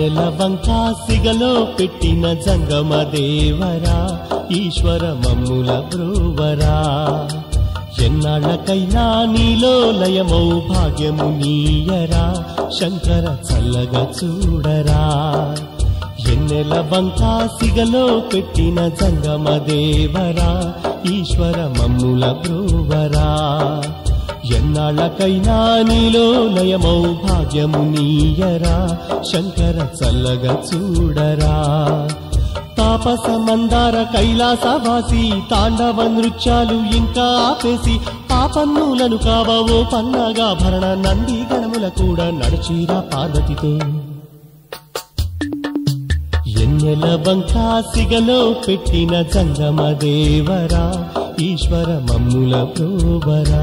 ఎన్నెల వంకాసిగలో పెట్టిన జంగమ దేవరా ఈశ్వర మమ్ముల బ్రోవరా ఎన్నాళ్ళకైనా నీలో లయమౌ భాగ్యము నీయరా శంకర చల్లగా చూడరా ఎన్నెల వంకాసిగలో పెట్టిన జంగమ దేవరా ఈశ్వర మమ్ముల బ్రోవరా ఎన్నాళ్ళకైనా నీలో లయమౌ భాగ్యము నీయరా శంకర చల్లగా చూడరా తాపస మందార కైలాసవాసి తాండవ నృత్యాలు ఇంకా ఆపేసి పాపన్నులను కావవో పన్నగా భరణ నంది గణముల కూడా నడిచిరా పార్వతితో ఎన్నెల బంకాసిగలో పెట్టిన జంగమ దేవరా ఈశ్వర మమ్ముల ప్రోవరా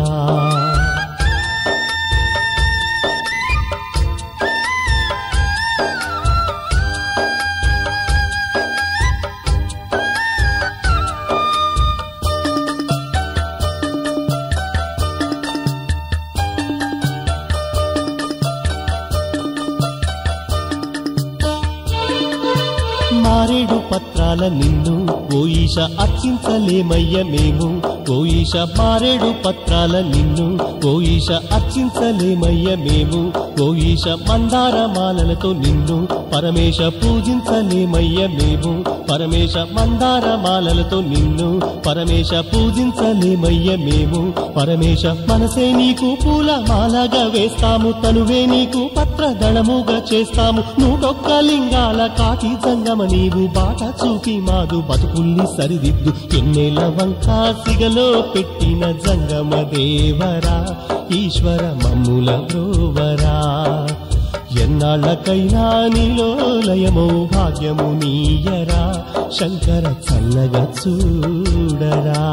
మారేడు పత్రాల నిన్ను ఓయిష అర్చించలేమయ్య మేము ఓయిష మారేడు పత్రాల నిన్ను ఓయిష అర్చించలేమయ్య మేము ఓయిష మందార మాలలతో నిన్ను పరమేశ పూజించలేమయ్య మేము పరమేశ మందార మాలలతో నిన్ను పరమేశ పూజించలేమయ్య మేము పరమేశ మనసే నీకు పూల మాలగా వేస్తాము తనువే నీకు పత్రదళముగా చేస్తాము నూటొక్క లింగాల కాటి జంగమ నీవు బాట చూపి మాదు బతుకుల్ని సరిదిద్దు ఎన్నెల వంకాసిగలో పెట్టిన జంగమ దేవరా ఈశ్వర మమ్ముల బ్రోవరా ఎన్నాళ్ళకైనా నీలో లయమో భాగ్యము నీయరా శంకర చల్లగా చూడరా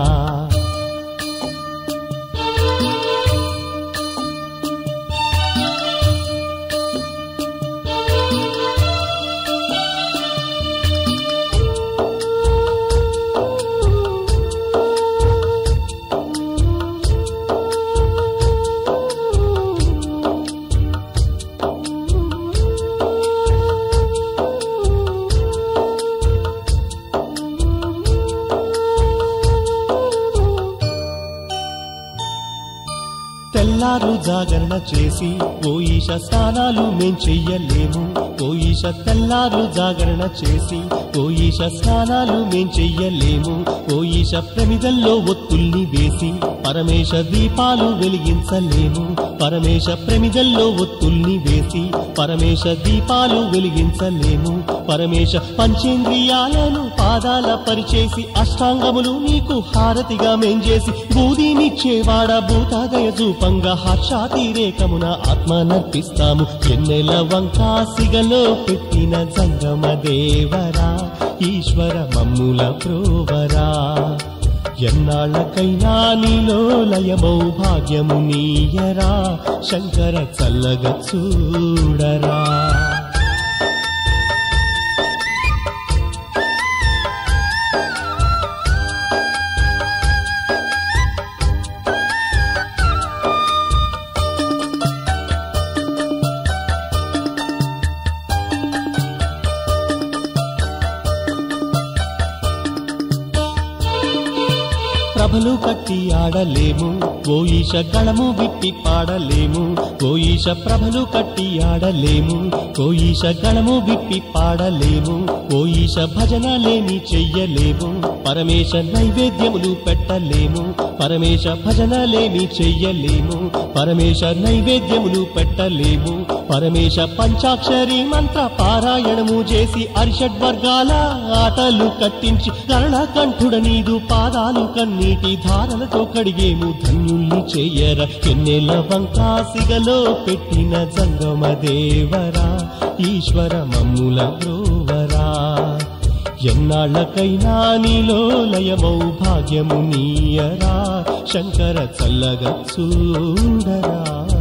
తెల్లారు జాగరణ చేసి ఓ ఈశ స్నానాలు మేం చెయ్యలేము ఓ ఈశ తెల్లారు జాగరణ చేసి ఓ ఈశ స్నానాలు మేం చెయ్యలేము ఓ ఈశ ప్రమిదల్లో ఒత్తుల్ని వేసి పరమేశ దీపాలు వెలిగించలేము పరమేశ ప్రమిదల్లో ఒత్తుల్ని వేసి పరమేశ దీపాలు వెలిగించలేము పరమేశ పంచేంద్రియాలను పాదాల పరిచేసి అష్టాంగములు నీకు హారతిగా మెంజేసి బూదినిచ్చేవాడ భూతాదయ రూపంగా హర్షాతిరేకమున ఆత్మ నర్పిస్తాము ఎన్నెల వంకాసిగలో పెట్టిన జంగమ దేవరా ఈశ్వర మమ్ముల ప్రోవరా ఎన్నాళ్ళకైనా నీలో లయమౌ భాగ్యము నీయరా శంకర చల్లగా చూడరా ప్రభలు కట్టి ఆడలేము ఓ ఈశ గళము విప్పి పాడలేము ఓ ఈశ ప్రభలు కట్టి ఆడలేము ఓ ఈశ గళము విప్పి పాడలేము ఓ ఈశ భజనలేమి చెయ్యలేము పరమేశ నైవేద్యములు పెట్టలేము పరమేశ భజనలేమి చెయ్యలేము పరమేశ నైవేద్యములు పెట్టలేము పరమేశ పంచాక్షరి మంత్ర పారాయణము చేసి అరిషడ్వర్గాల ఆటలు కట్టించి కరుణకంఠుడ నీదు పాదాలు కన్నీటి ధారలతో కడిగేము ధన్యుల్ని చెయ్యర ఎన్నెల వంకాసిగలో పెట్టిన జంగమ దేవరా ఈశ్వర మమ్ముల బ్రోవరా ఎన్నాళ్ళకైనా నీలో లయమౌ భాగ్యము నీయరా శంకర చల్లగా చూడరా